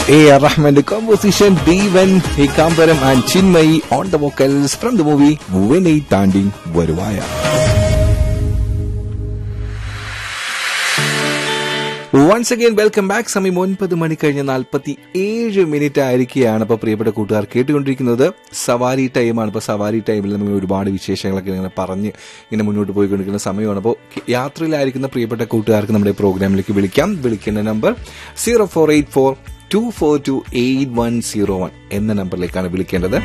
A.R. Rahman, the composition Devan Hikambaram and Chinmay on the vocals from the movie Vinay Tandi Varuvaya. Once again welcome back സമയം ഒൻപത് മണി കഴിഞ്ഞ് നാൽപ്പത്തി ഏഴ് minute ആയിരിക്കുകയാണ് അപ്പോൾ പ്രിയപ്പെട്ട കൂട്ടുകാർ കേട്ടുകൊണ്ടിരിക്കുന്നത് സവാരി ടൈമാണ് ഇപ്പോൾ സവാരി ടൈമിൽ നമ്മൾ ഒരുപാട് വിശേഷങ്ങളൊക്കെ ഇങ്ങനെ പറഞ്ഞ് ഇങ്ങനെ മുന്നോട്ട് പോയിക്കൊണ്ടിരിക്കുന്ന സമയമാണ് അപ്പോൾ യാത്രയിലായിരിക്കുന്ന പ്രിയപ്പെട്ട കൂട്ടുകാർക്ക് നമ്മുടെ പ്രോഗ്രാമിലേക്ക് വിളിക്കാം വിളിക്കേണ്ട number zero four eight four two four two eight one zero one എന്ന നമ്പറിലേക്കാണ് വിളിക്കേണ്ടത്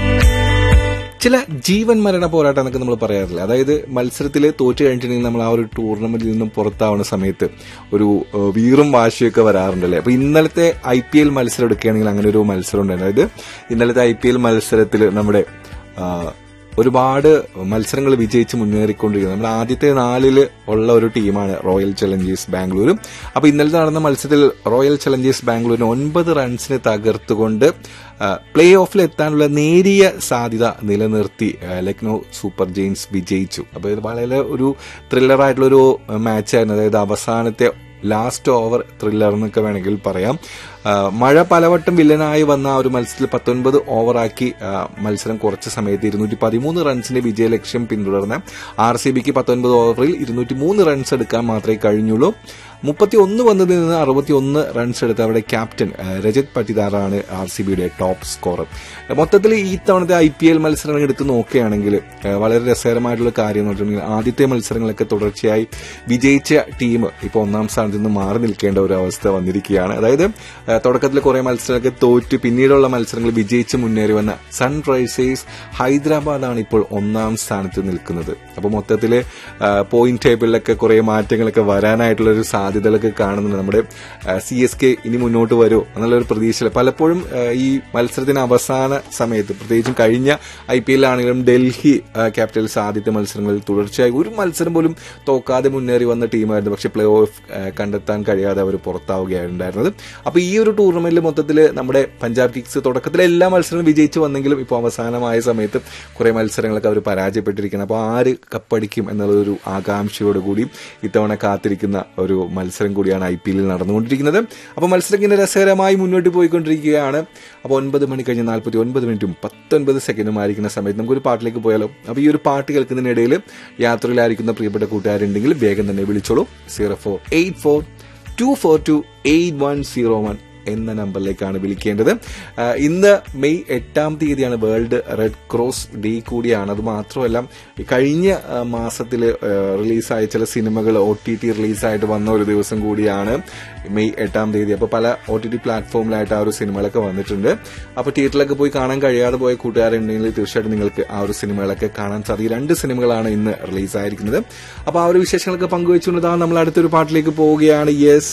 ചില ജീവൻ മരണ പോരാട്ടം എന്നൊക്കെ നമ്മൾ പറയാറില്ല അതായത് മത്സരത്തിൽ തോറ്റു കഴിഞ്ഞിട്ടുണ്ടെങ്കിൽ നമ്മൾ ആ ഒരു ടൂർണമെന്റിൽ നിന്നും പുറത്താവുന്ന സമയത്ത് ഒരു ഏഹ്, വീറും വാശിയൊക്കെ വരാറുണ്ടല്ലേ അപ്പൊ ഇന്നലത്തെ ഐ പി എൽ മത്സരം എടുക്കുകയാണെങ്കിൽ അങ്ങനെ ഒരു മത്സരം ഉണ്ടായിരുന്നു അതായത് ഇന്നലത്തെ ഐ പി എൽ മത്സരത്തിൽ നമ്മുടെ ആ, ഒരുപാട് മത്സരങ്ങൾ വിജയിച്ച് മുന്നേറിക്കൊണ്ടിരിക്കുന്നത് നമ്മുടെ ആദ്യത്തെ നാലില് ഉള്ള ഒരു ടീമാണ് റോയൽ ചലഞ്ചേഴ്സ് ബാംഗ്ലൂർ അപ്പൊ ഇന്നലെ നടന്ന മത്സരത്തിൽ റോയൽ ചലഞ്ചേഴ്സ് ബാംഗ്ലൂരിന് ഒൻപത് റൺസിന് തകർത്തുകൊണ്ട് പ്ലേ ഓഫിൽ എത്താനുള്ള നേരിയ സാധ്യത നിലനിർത്തി ആ, ലക്നൗ സൂപ്പർ ജെയിൻസ് വിജയിച്ചു അപ്പൊ ഇത് വളരെ ഒരു ത്രില്ലറായിട്ടുള്ള ഒരു മാച്ചായിരുന്നു അതായത് അവസാനത്തെ ലാസ്റ്റ് ഓവർ ത്രില്ലർ എന്നൊക്കെ വേണമെങ്കിൽ പറയാം ആ, മഴ പലവട്ടം വില്ലനായി വന്ന ആ ഒരു മത്സരത്തിൽ പത്തൊൻപത് ഓവറാക്കി ആ, മത്സരം കുറച്ച സമയത്ത് ഇരുന്നൂറ്റി പതിമൂന്ന് റൺസിന്റെ വിജയലക്ഷ്യം പിന്തുടർന്ന് ആർ സി ബിക്ക് പത്തൊൻപത് ഓവറിൽ ഇരുന്നൂറ്റി മൂന്ന് റൺസ് എടുക്കാൻ മാത്രമേ കഴിഞ്ഞുള്ളൂ മുപ്പത്തി ഒന്ന് വന്നതിൽ നിന്ന് അറുപത്തി ഒന്ന് റൺസ് എടുത്ത അവരുടെ ക്യാപ്റ്റൻ ആ, രജത് പട്ടിദാറാണ് ആർ സി ബിയുടെ ടോപ്പ് സ്കോറർ മൊത്തത്തിൽ ഈ തവണത്തെ ഐ പി എൽ മത്സരങ്ങൾ എടുത്ത് നോക്കുകയാണെങ്കിൽ ആ, വളരെ രസകരമായിട്ടുള്ള കാര്യം എന്ന് വെച്ചിട്ടുണ്ടെങ്കിൽ ആദ്യത്തെ മത്സരങ്ങളൊക്കെ തുടർച്ചയായി വിജയിച്ച ടീം ഇപ്പോൾ ഒന്നാം സ്ഥാനത്ത് നിന്ന് മാറി നിൽക്കേണ്ട ഒരു അവസ്ഥ വന്നിരിക്കുകയാണ് അതായത് ആ, തുടക്കത്തിൽ കുറെ മത്സരങ്ങളൊക്കെ തോറ്റ് പിന്നീടുള്ള മത്സരങ്ങൾ വിജയിച്ച് മുന്നേറി വന്ന സൺറൈസേഴ്സ് ഹൈദരാബാദാണ് ഇപ്പോൾ ഒന്നാം സ്ഥാനത്ത് നിൽക്കുന്നത് അപ്പോൾ മൊത്തത്തിൽ പോയിന്റ് ടേബിളിലൊക്കെ കുറെ മാറ്റങ്ങളൊക്കെ വരാനായിട്ടുള്ള ഒരു സാധ്യതകളൊക്കെ കാണുന്നുണ്ട് നമ്മുടെ സി എസ് കെ ഇനി മുന്നോട്ട് വരുമോ എന്നുള്ള ഒരു പ്രതീക്ഷ പലപ്പോഴും ആ, ഈ മത്സരത്തിന് അവസാന സമയത്ത് പ്രത്യേകിച്ചും കഴിഞ്ഞ ഐ പി എല്ലാണെങ്കിലും ഡൽഹി ക്യാപിറ്റൽസ് ആദ്യത്തെ മത്സരങ്ങളിൽ തുടർച്ചയായി ഒരു മത്സരം പോലും തോക്കാതെ മുന്നേറി വന്ന ടീമായിരുന്നു പക്ഷെ പ്ലേ ഓഫ് കണ്ടെത്താൻ കഴിയാതെ അവർ പുറത്താവുകയാണ് ഉണ്ടായിരുന്നത് അപ്പൊ ഈ ഒരു ടൂർണമെന്റിൽ മൊത്തത്തിൽ നമ്മുടെ പഞ്ചാബ് കിങ്സ് തുടക്കത്തിൽ എല്ലാ മത്സരങ്ങളും വിജയിച്ചു വന്നെങ്കിലും ഇപ്പോൾ അവസാനമായ സമയത്ത് കുറെ മത്സരങ്ങളൊക്കെ അവർ പരാജയപ്പെട്ടിരിക്കണം അപ്പോൾ ആര് കപ്പടിക്കും എന്നുള്ളൊരു ആകാംക്ഷയോടുകൂടി ഇത്തവണ കാത്തിരിക്കുന്ന ഒരു മത്സരം കൂടിയാണ് ഐ പി എല്ലിൽ നടന്നുകൊണ്ടിരിക്കുന്നത് അപ്പോൾ മത്സരം ഇങ്ങനെ രസകരമായി മുന്നോട്ട് പോയിക്കൊണ്ടിരിക്കുകയാണ് അപ്പോൾ ഒൻപത് മണി കഴിഞ്ഞ് നാൽപ്പത്തി ഒൻപത് മിനിറ്റും പത്തൊൻപത് സെക്കൻഡും ആയിരിക്കുന്ന സമയത്ത് നമുക്കൊരു പാട്ടിലേക്ക് പോയാലോ അപ്പോൾ ഈ ഒരു പാട്ട് കേൾക്കുന്നതിനിടയിൽ യാത്രയിലായിരിക്കുന്ന പ്രിയപ്പെട്ട കൂട്ടുകാരുണ്ടെങ്കിൽ വേഗം തന്നെ വിളിച്ചോളൂ zero four eight four two four two eight one zero one എന്ന നമ്പറിലേക്കാണ് വിളിക്കേണ്ടത് ആ, ഇന്ന് മെയ് എട്ടാം തീയതിയാണ് വേൾഡ് റെഡ് ക്രോസ് ഡേ കൂടിയാണ് അത് മാത്രമല്ല ഈ കഴിഞ്ഞ മാസത്തിൽ റിലീസായ ചില സിനിമകൾ ഒ ടി ടി റിലീസായിട്ട് വന്ന ഒരു ദിവസം കൂടിയാണ് മെയ് എട്ടാം തീയതി അപ്പോൾ പല ഒ ടി ടി പ്ലാറ്റ്ഫോമിലായിട്ട് ആ ഒരു സിനിമകളൊക്കെ വന്നിട്ടുണ്ട് അപ്പോൾ തിയേറ്ററിലൊക്കെ പോയി കാണാൻ കഴിയാതെ പോയ കൂട്ടുകാരുണ്ടെങ്കിൽ തീർച്ചയായിട്ടും നിങ്ങൾക്ക് ആ ഒരു സിനിമകളൊക്കെ കാണാൻ സാധിക്കും രണ്ട് സിനിമകളാണ് ഇന്ന് റിലീസായിരിക്കുന്നത് അപ്പോൾ ആ ഒരു വിശേഷങ്ങളൊക്കെ പങ്കുവെച്ചുകൊണ്ട് ദാ നമ്മൾ അടുത്തൊരു പാട്ടിലേക്ക് പോവുകയാണ് യെസ്